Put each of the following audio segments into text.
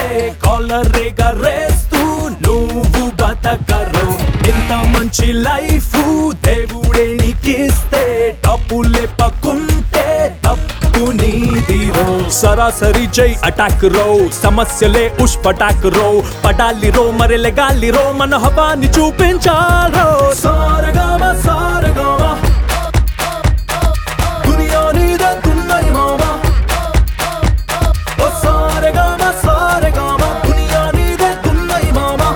కాలరేగా రేస్తూ నువ్వు బతకరు ఇంత మంచి లైఫ్ దేవుడే నీకిస్తే డబ్బు లేపకుంటే తప్పు నీదిరో సరాసరి జై అటాక్ రో సమస్యలే ఉష్ పటాక్ రో పడాలి రో మరి లెగాలి రో మన హవాని చూపించారో సారగామ సారగామ దునియా నీదే దున్నై మామా ఓ సారగామ సారగామ దునియా నీదే దున్నై మామా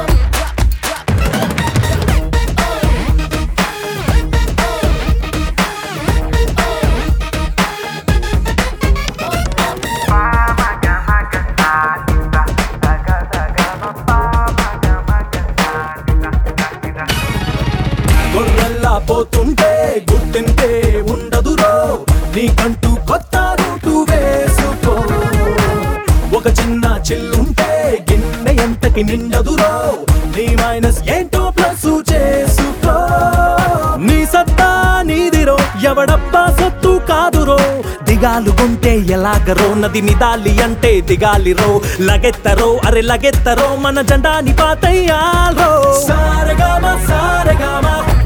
గొర్రెల్లా పోతుంటే గుర్తింటే ఉండదురో నీకంటూ కొత్త రూటు వేసుకో ఒక చిన్న చిల్లుంటే గిన్నె ఎంతకి నిండదురో నీ మైనస్ ఏంటో ప్లస్ చేసుకో నీ సత్తా నీదిరో ఎవడబ్బా సొత్తు కాదురో దిగాలు కొంటే ఎలాగరో నది నిదాలి అంటే దిగాలిరో లగెత్తరో అరే లగెత్తరో మన జెండాని పాతయ్యాలో సారగామ సారగామ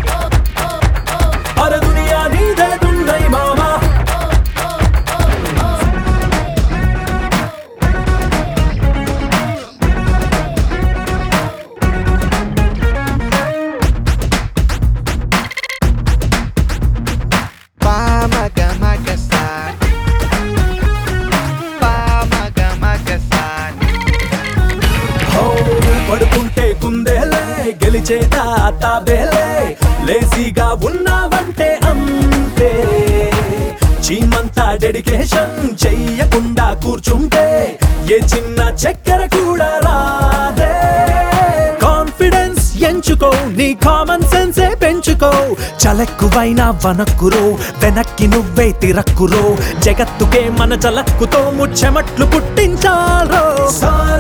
అరే దునియా నీదే దున్నై మామా Pamagamagasaan Pamagamagasaan హో, పడుకుంటే కుందేలే గెలిచేదా తాబేలే లేజీగా ఉన్నావంటే అంతే చీమంతా డెడికేషన్ చెయ్యకుండా కూర్చుంటే ఏ చిన్న చక్కెర కూడా రాదే కాన్ఫిడెన్స్ ఎంచుకో నీ కామన్ సెన్సే పెంచుకో చలక్కువైన వనక్కురో వెనక్కి నువ్వే తిరక్కురో జగత్తుకే మన చలక్కుతో ముచ్చెమట్లు పుట్టించారో సార